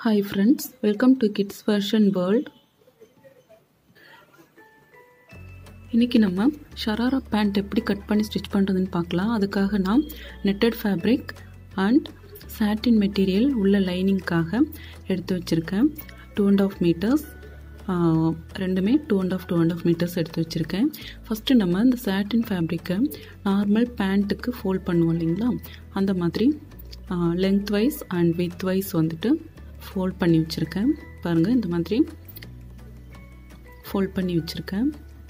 Hi friends, welcome to Kids Version World. இன்றைக்கி நம்ம sharara pant எப்படி கட் பண்ணி ஸ்டிச் பண்ணுறதுன்னு பார்க்கலாம் அதுக்காக நான் netted fabric and satin material உள்ள லைனிங்க்காக எடுத்து வச்சுருக்கேன் டூ அண்ட் ஆஃப் மீட்டர்ஸ் ரெண்டுமே two and half two and half metres எடுத்து வச்சுருக்கேன் ஃபஸ்ட்டு நம்ம இந்த சாட்டின் ஃபேப்ரிக்கை நார்மல் பேண்ட்டுக்கு ஃபோல்ட் பண்ணுவோம் இல்லைங்களா அந்த மாதிரி length wise and width wise வந்துட்டு ஃபோல்ட் பண்ணி வச்சுருக்கேன் பாருங்கள் இந்த மாதிரி ஃபோல்ட் பண்ணி வச்சுருக்கேன்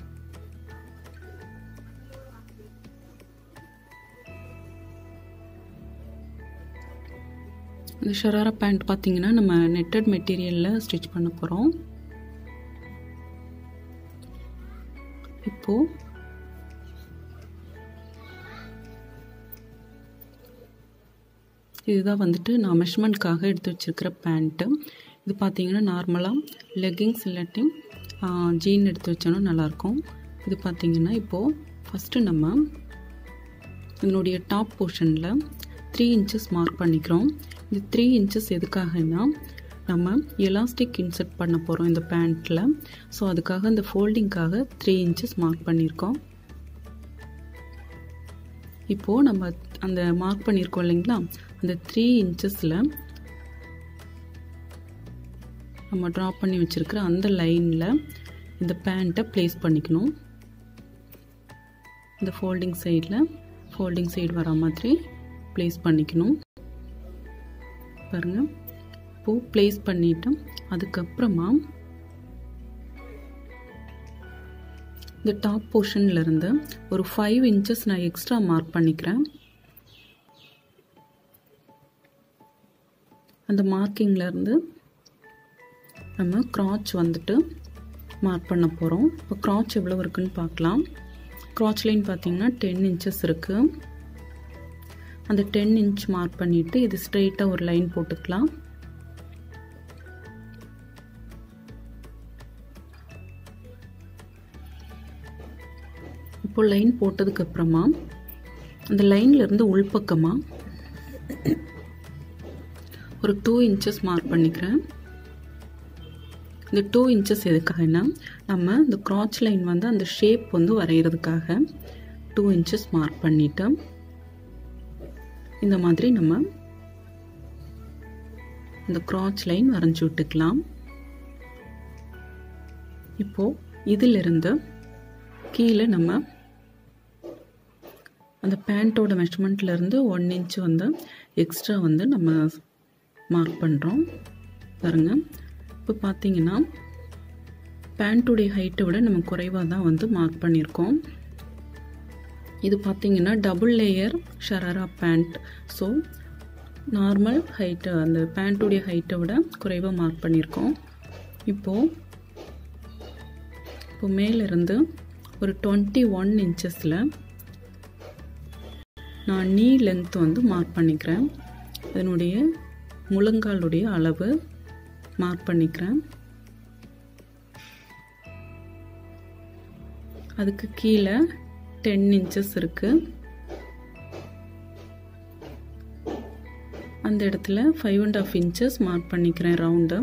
இந்த ஷராரா பேண்ட் பார்த்தீங்கன்னா நம்ம நெட்டட் மெட்டீரியலில் ஸ்டிச் பண்ண போகிறோம் இப்போது இதுதான் வந்துட்டு நான் மெஷர்மெண்ட்காக எடுத்து வச்சுருக்கிற பேண்ட்டு இது பார்த்தீங்கன்னா நார்மலாக லெக்கிங்ஸ் இல்லாட்டி ஜீன் எடுத்து வச்சோன்னா நல்லாயிருக்கும் இது பார்த்தீங்கன்னா இப்போது ஃபஸ்ட்டு நம்ம இதனுடைய டாப் போர்ஷனில் த்ரீ இன்ச்சஸ் மார்க் பண்ணிக்கிறோம் இந்த த்ரீ இன்ச்சஸ் எதுக்காகனா நம்ம எலாஸ்டிக் இன்சர்ட் பண்ண போகிறோம் இந்த பேண்ட்டில் ஸோ அதுக்காக இந்த ஃபோல்டிங்காக த்ரீ இன்ச்சஸ் மார்க் பண்ணியிருக்கோம் இப்போது நம்ம அந்த மார்க் பண்ணியிருக்கோம் இல்லைங்களா அந்த த்ரீ இன்ச்சஸில் நம்ம ட்ரா பண்ணி வச்சுருக்கிற அந்த லைனில் இந்த பேண்ட்டை ப்ளேஸ் பண்ணிக்கணும் இந்த ஃபோல்டிங் சைடில் ஃபோல்டிங் சைடு வர மாதிரி ப்ளேஸ் பண்ணிக்கணும் பாருங்கள் இப்போது ப்ளேஸ் பண்ணிவிட்டு அதுக்கப்புறமா இந்த டாப் போர்ஷன்லேருந்து ஒரு ஃபைவ் இன்ச்சஸ் நான் எக்ஸ்ட்ரா மார்க் பண்ணிக்கிறேன் அந்த மார்க்கிங்லேருந்து நம்ம க்ராச் வந்துட்டு மார்க் பண்ண போகிறோம் இப்போ க்ராச் எவ்வளோ இருக்குன்னு பார்க்கலாம் க்ராச் லைன் பார்த்தீங்கன்னா டென் இன்ச்சஸ் இருக்குது அந்த டென் இன்ச் மார்க் பண்ணிவிட்டு இது ஸ்ட்ரெயிட்டாக ஒரு லைன் போட்டுக்கலாம் இப்போ லைன் போட்டதுக்கப்புறமா அந்த லைன்லேருந்து உள்பக்கமாக ஒரு டூ இன்ச்சஸ் மார்க் பண்ணிக்கிறேன் இந்த டூ இன்ச்சஸ் எதுக்காகனா நம்ம இந்த க்ராச் லைன் வந்து அந்த ஷேப் வந்து வரைகிறதுக்காக டூ இன்ச்சஸ் மார்க் பண்ணிவிட்டு இந்த மாதிரி நம்ம இந்த க்ராச் லைன் வரைஞ்சி விட்டுக்கலாம் இப்போது இதிலிருந்து கீழே நம்ம அந்த பேண்ட்டோட மெஷர்மெண்ட்லேருந்து ஒன் இன்ச் வந்து எக்ஸ்ட்ரா வந்து நம்ம மார்க் பண்ணுறோம் பாருங்கள் இப்போ பார்த்தீங்கன்னா பேண்ட்டுடைய ஹைட்டை விட நம்ம குறைவாக தான் வந்து மார்க் பண்ணியிருக்கோம் இது பார்த்தீங்கன்னா double layer sharara pant so normal height அந்த பேண்ட்டுடைய ஹைட்டை விட குறைவாக மார்க் பண்ணியிருக்கோம் இப்போது இப்போ மேலேருந்து ஒரு டுவெண்ட்டி ஒன் இன்ச்சஸில் நான் நீ லென்த் வந்து மார்க் பண்ணிக்கிறேன் அதனுடைய முழங்காலுடைய அளவு மார்க் பண்ணிக்கிறேன் அதுக்கு கீழே டென் இன்ச்சஸ் இருக்குது அந்த இடத்துல five and half inches mark பண்ணிக்கிறேன் ரவுண்டு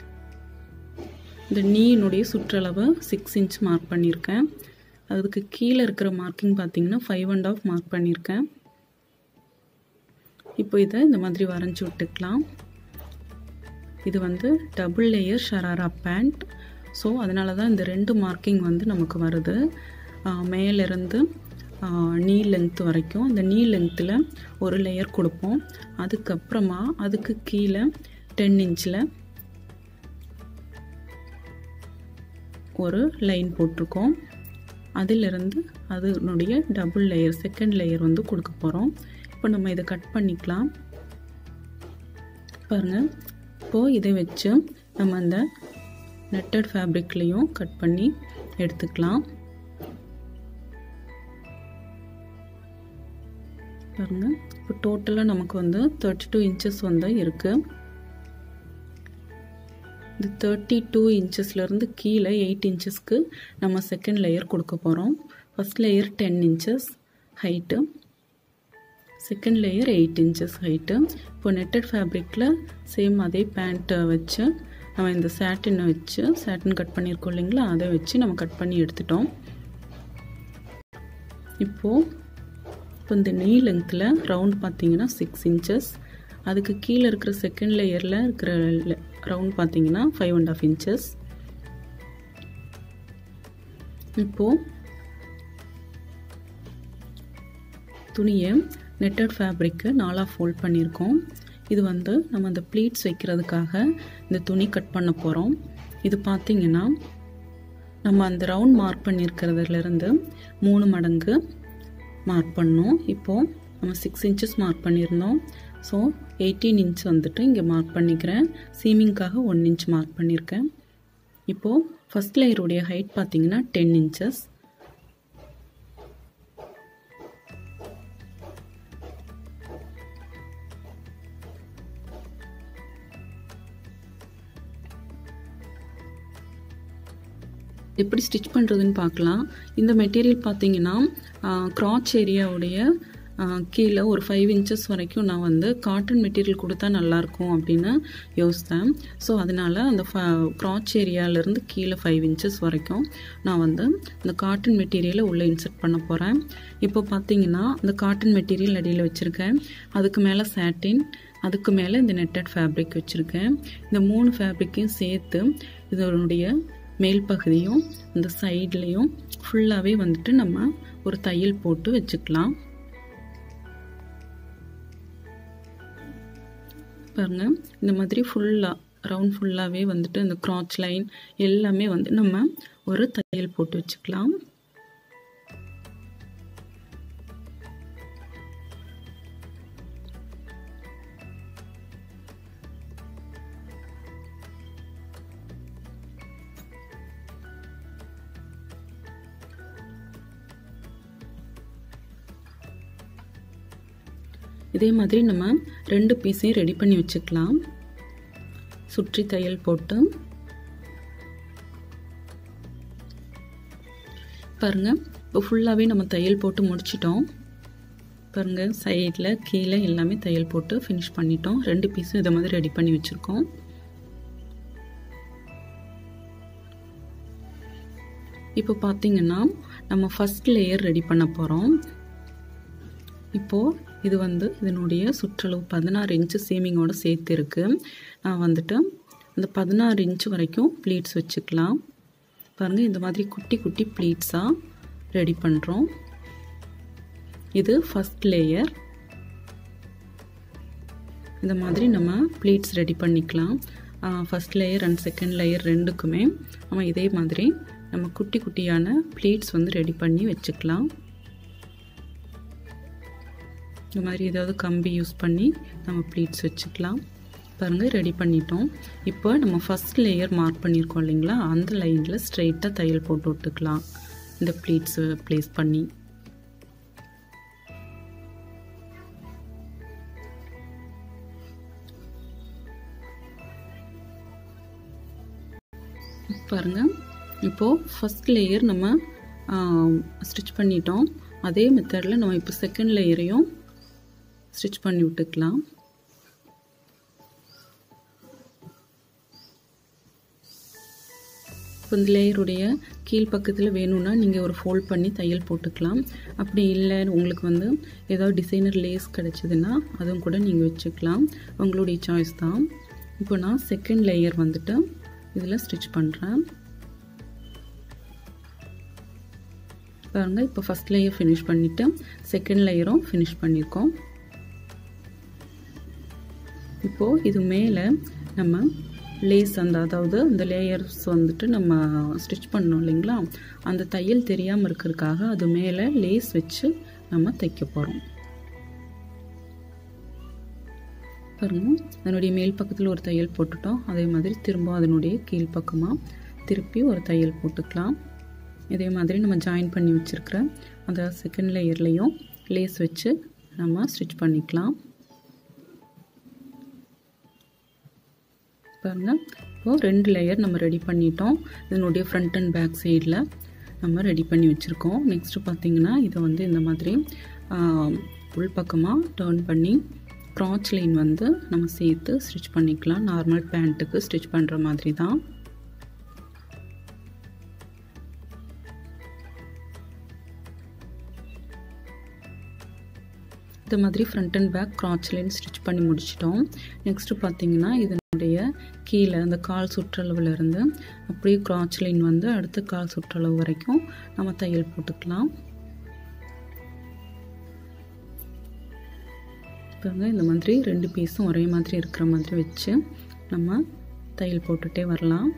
இந்த நீனுடைய சுற்றளவு சிக்ஸ் இன்ச் மார்க் பண்ணியிருக்கேன் அதுக்கு கீழே இருக்கிற மார்க்கிங் பார்த்தீங்கன்னா ஃபைவ் அண்ட் ஆஃப் மார்க் பண்ணியிருக்கேன் இப்போ இதை இந்த மாதிரி வரைஞ்சி விட்டுக்கலாம் இது வந்து double layer sharara pant so அதனால தான் இந்த ரெண்டு மார்க்கிங் வந்து நமக்கு வருது மேலேருந்து நீ லென்த் வரைக்கும் அந்த நீ லென்த்தில் ஒரு லேயர் கொடுப்போம் அதுக்கப்புறமா அதுக்கு கீழே டென் இன்ச்சில் ஒரு லைன் போட்டிருக்கோம் அதிலிருந்து அதனுடைய டபுள் லேயர் செகண்ட் லேயர் வந்து கொடுக்க போகிறோம் இப்போ நம்ம இதை கட் பண்ணிக்கலாம் பாருங்கள் இப்போது இதை வச்சு நம்ம அந்த நெட்டட் ஃபேப்ரிக்லேயும் கட் பண்ணி எடுத்துக்கலாம் பாருங்கள் இப்போ டோட்டலாக நமக்கு வந்து தேர்ட்டி டூ இன்ச்சஸ் வந்து இருக்குது இந்த தேர்ட்டி டூ இன்ச்சஸ்லேருந்து கீழே எயிட் இன்ச்சஸ்க்கு நம்ம செகண்ட் லேயர் கொடுக்க போகிறோம் first layer ten inches height second layer eight inches height இப்போ நெட்டட் ஃபேப்ரிக்கில் சேம் அதே பேண்ட்டை வச்சு நம்ம இந்த சேட்டினை வச்சு சேட்டின் கட் பண்ணியிருக்கோம் இல்லைங்களா அதை வச்சு நம்ம கட் பண்ணி எடுத்துட்டோம் இப்போது இப்போ இந்த நீ லெங்த்தில் ரவுண்ட் பார்த்தீங்கன்னா சிக்ஸ் இன்ச்சஸ் அதுக்கு கீழே இருக்கிற செகண்ட் லேயரில் இருக்கிற ரவுண்ட் பார்த்தீங்கன்னா ஃபைவ் அண்ட் ஆஃப் இன்ச்சஸ் இப்போது துணியை நெட்டட் ஃபேப்ரிக்கு நாலாக ஃபோல்ட் பண்ணியிருக்கோம் இது வந்து நம்ம அந்த ப்ளீட்ஸ் வைக்கிறதுக்காக இந்த துணி கட் பண்ண போகிறோம் இது பார்த்திங்கன்னா நம்ம அந்த ரவுண்ட் மார்க் பண்ணியிருக்கிறதுலேருந்து மூணு மடங்கு மார்க் பண்ணோம் இப்போது நம்ம சிக்ஸ் இன்ச்சஸ் மார்க் பண்ணியிருந்தோம் ஸோ எயிட்டீன் இன்ச் வந்துட்டு இங்கே மார்க் பண்ணிக்கிறேன் சீமிங்காக ஒன் இன்ச் மார்க் பண்ணியிருக்கேன் இப்போது ஃபஸ்ட் லேயருடைய ஹைட் பார்த்தீங்கன்னா டென் இன்ச்சஸ் எப்படி ஸ்டிச் பண்ணுறதுன்னு பார்க்கலாம் இந்த மெட்டீரியல் பார்த்தீங்கன்னா க்ராச் ஏரியாவுடைய கீழே ஒரு ஃபைவ் இன்ச்சஸ் வரைக்கும் நான் வந்து காட்டன் மெட்டீரியல் கொடுத்தா நல்லாயிருக்கும் அப்படின்னு யோசித்தேன் ஸோ அதனால் அந்த ஃப க்ராச் ஏரியாவிலேருந்து கீழே ஃபைவ் இன்ச்சஸ் வரைக்கும் நான் வந்து இந்த காட்டன் மெட்டீரியலை உள்ளே இன்சர்ட் பண்ண போகிறேன் இப்போ பார்த்தீங்கன்னா இந்த காட்டன் மெட்டீரியல் அடியில் வச்சுருக்கேன் அதுக்கு மேலே சாட்டின் அதுக்கு மேலே இந்த நெட்டட் ஃபேப்ரிக் வச்சுருக்கேன் இந்த மூணு ஃபேப்ரிக்கையும் சேர்த்து இதனுடைய மேல் பகுதியும் இந்த சைட்லேயும் ஃபுல்லாகவே வந்துட்டு நம்ம ஒரு தையல் போட்டு வச்சுக்கலாம் பாருங்க இந்த மாதிரி ஃபுல்லாக ரவுண்ட் ஃபுல்லாகவே வந்துட்டு இந்த க்ராச் லைன் எல்லாமே வந்து நம்ம ஒரு தையல் போட்டு வச்சுக்கலாம் இதே மாதிரி நம்ம ரெண்டு பீஸையும் ரெடி பண்ணி வச்சுக்கலாம் சுற்றி தையல் போட்டு பாருங்க இப்போ ஃபுல்லாகவே நம்ம தையல் போட்டு முடிச்சிட்டோம் பாருங்க சைடில் கீழே எல்லாமே தையல் போட்டு ஃபினிஷ் பண்ணிட்டோம் ரெண்டு பீஸும் இதை மாதிரி ரெடி பண்ணி வச்சுருக்கோம் இப்போ பார்த்தீங்கன்னா நம்ம ஃபஸ்ட் லேயர் ரெடி பண்ண போகிறோம் இப்போது இது வந்து இதனுடைய சுற்றளவு பதினாறு இன்ச்சு சீமிங்கோடு சேர்த்து இருக்குது நான் வந்துட்டு அந்த பதினாறு இன்ச்சு வரைக்கும் ப்ளீட்ஸ் வச்சுக்கலாம் பாருங்கள் இந்த மாதிரி குட்டி குட்டி ப்ளீட்ஸாக ரெடி பண்ணுறோம் இது ஃபஸ்ட் லேயர் இந்த மாதிரி நம்ம ப்ளீட்ஸ் ரெடி பண்ணிக்கலாம் first layer and second layer ரெண்டுக்குமே நம்ம இதே மாதிரி நம்ம குட்டி குட்டியான ப்ளீட்ஸ் வந்து ரெடி பண்ணி வச்சுக்கலாம் இந்த மாதிரி ஏதாவது கம்பி யூஸ் பண்ணி நம்ம ப்ளீட்ஸ் வச்சுக்கலாம் பாருங்கள் ரெடி பண்ணிட்டோம் இப்போ நம்ம ஃபஸ்ட் லேயர் மார்க் பண்ணியிருக்கோம் இல்லைங்களா அந்த லைனில் ஸ்ட்ரெயிட்டாக தையல் போட்டு விட்டுக்கலாம் இந்த ப்ளீட்ஸு ப்ளேஸ் பண்ணி பாருங்கள் இப்போது ஃபஸ்ட் லேயர் நம்ம ஸ்டிச் பண்ணிட்டோம் அதே மெத்தடில் நம்ம இப்போ செகண்ட் லேயரையும் ஸ்டிச் பண்ணி விட்டுக்கலாம் இப்போ இந்த லேயருடைய கீழ் பக்கத்தில் வேணும்னா நீங்கள் ஒரு ஃபோல்ட் பண்ணி தையல் போட்டுக்கலாம் அப்படி இல்லை உங்களுக்கு வந்து ஏதாவது டிசைனர் லேஸ் கிடச்சிதுன்னா அதுவும் கூட நீங்கள் வச்சுக்கலாம் உங்களுடைய சாய்ஸ் தான் இப்போ நான் செகண்ட் லேயர் வந்துட்டு இதில் ஸ்டிச் பண்ணுறேன் பாருங்கள் இப்போ ஃபஸ்ட் லேயர் ஃபினிஷ் பண்ணிவிட்டு செகண்ட் லேயரும் ஃபினிஷ் பண்ணியிருக்கோம் இப்போது இது மேலே நம்ம லேஸ் அந்த அதாவது அந்த லேயர்ஸ் வந்துட்டு நம்ம ஸ்டிச் பண்ணோம் இல்லைங்களா அந்த தையல் தெரியாமல் இருக்கிறதுக்காக அது மேலே லேஸ் வச்சு நம்ம தைக்க போகிறோம் பாருங்க அதனுடைய மேல் பக்கத்தில் ஒரு தையல் போட்டுட்டோம் அதே மாதிரி திரும்ப அதனுடைய கீழ்ப்பக்கமாக திருப்பி ஒரு தையல் போட்டுக்கலாம் இதே மாதிரி நம்ம ஜாயின் பண்ணி வச்சுருக்கிற அந்த செகண்ட் லேயர்லேயும் லேஸ் வச்சு நம்ம ஸ்டிச் பண்ணிக்கலாம் பாருங்கள் இப்போது ரெண்டு லேயர் நம்ம ரெடி பண்ணிட்டோம் இதனுடைய ஃப்ரண்ட் அண்ட் பேக் சைடில் நம்ம ரெடி பண்ணி வச்சுருக்கோம் நெக்ஸ்ட்டு பார்த்திங்கன்னா இதை வந்து இந்த மாதிரி உள் பக்கமாக டேர்ன் பண்ணி க்ராச் லைன் வந்து நம்ம சேர்த்து ஸ்டிச் பண்ணிக்கலாம் நார்மல் பேண்ட்டுக்கு ஸ்டிச் பண்ணுற மாதிரி தான் இந்த மாதிரி front and back crotch line stitch பண்ணி முடிச்சிட்டோம் நெக்ஸ்ட்டு பார்த்தீங்கன்னா இதனுடைய கீழே அந்த கால் சுற்றளவுலேருந்து அப்படியே க்ராச் லைன் வந்து அடுத்த கால் சுற்றளவு வரைக்கும் நம்ம தையல் போட்டுக்கலாம் பாருங்க இந்த மாதிரி ரெண்டு பீஸும் ஒரே மாதிரி இருக்கிற மாதிரி வச்சு நம்ம தையல் போட்டுகிட்டே வரலாம்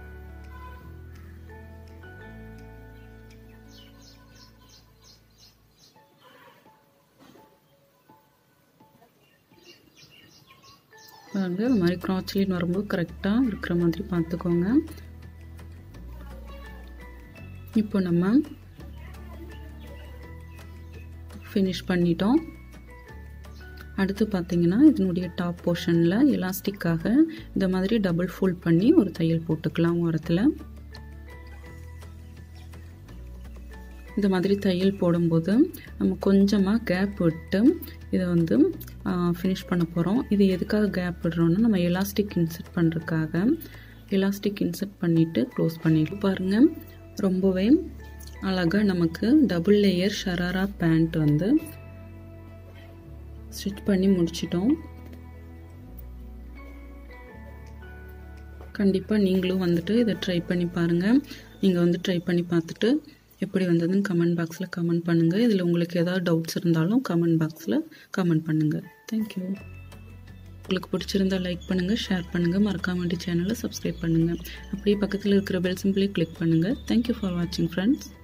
பாருங்க இந்த மாதிரி க்ராச் லைன் வரும்போது கரெக்டாக இருக்கிற மாதிரி பார்த்துக்கோங்க இப்போ நம்ம ஃபினிஷ் பண்ணிட்டோம் அடுத்து பார்த்தீங்கன்னா இதனுடைய டாப் போர்ஷனில் எலாஸ்டிக்காக இந்த மாதிரி டபுள் ஃபோல்ட் பண்ணி ஒரு தையல் போட்டுக்கலாம் ஓரத்தில் இந்த மாதிரி தையல் போடும்போது நம்ம கொஞ்சமாக கேப் விட்டு இதை வந்து ஃபினிஷ் பண்ண போகிறோம் இது எதுக்காக கேப் விடுறோன்னா நம்ம எலாஸ்டிக் இன்சர்ட் பண்ணுறதுக்காக எலாஸ்டிக் இன்சர்ட் பண்ணிவிட்டு க்ளோஸ் பண்ணிட்டு பாருங்கள் ரொம்பவே அழகாக நமக்கு டபுள் லேயர் ஷராரா பேண்ட் வந்து ஸ்டிச் பண்ணி முடிச்சிட்டோம் கண்டிப்பாக நீங்களும் வந்துட்டு இதை ட்ரை பண்ணி பாருங்கள் நீங்கள் வந்து ட்ரை பண்ணி பார்த்துட்டு எப்படி வந்ததுன்னு கமெண்ட் பாக்ஸில் கமெண்ட் பண்ணுங்கள் இதில் உங்களுக்கு ஏதாவது டவுட்ஸ் இருந்தாலும் கமெண்ட் பாக்ஸில் கமெண்ட் பண்ணுங்கள் தேங்க்யூ உங்களுக்கு பிடிச்சிருந்தால் லைக் பண்ணுங்கள் ஷேர் பண்ணுங்கள் மறக்காம சேனலை சப்ஸ்கிரைப் பண்ணுங்கள் அப்படியே பக்கத்தில் இருக்கிற பெல் சிம்பிளே கிளிக் பண்ணுங்கள் தேங்க்யூ ஃபார் வாட்சிங் ஃப்ரெண்ட்ஸ்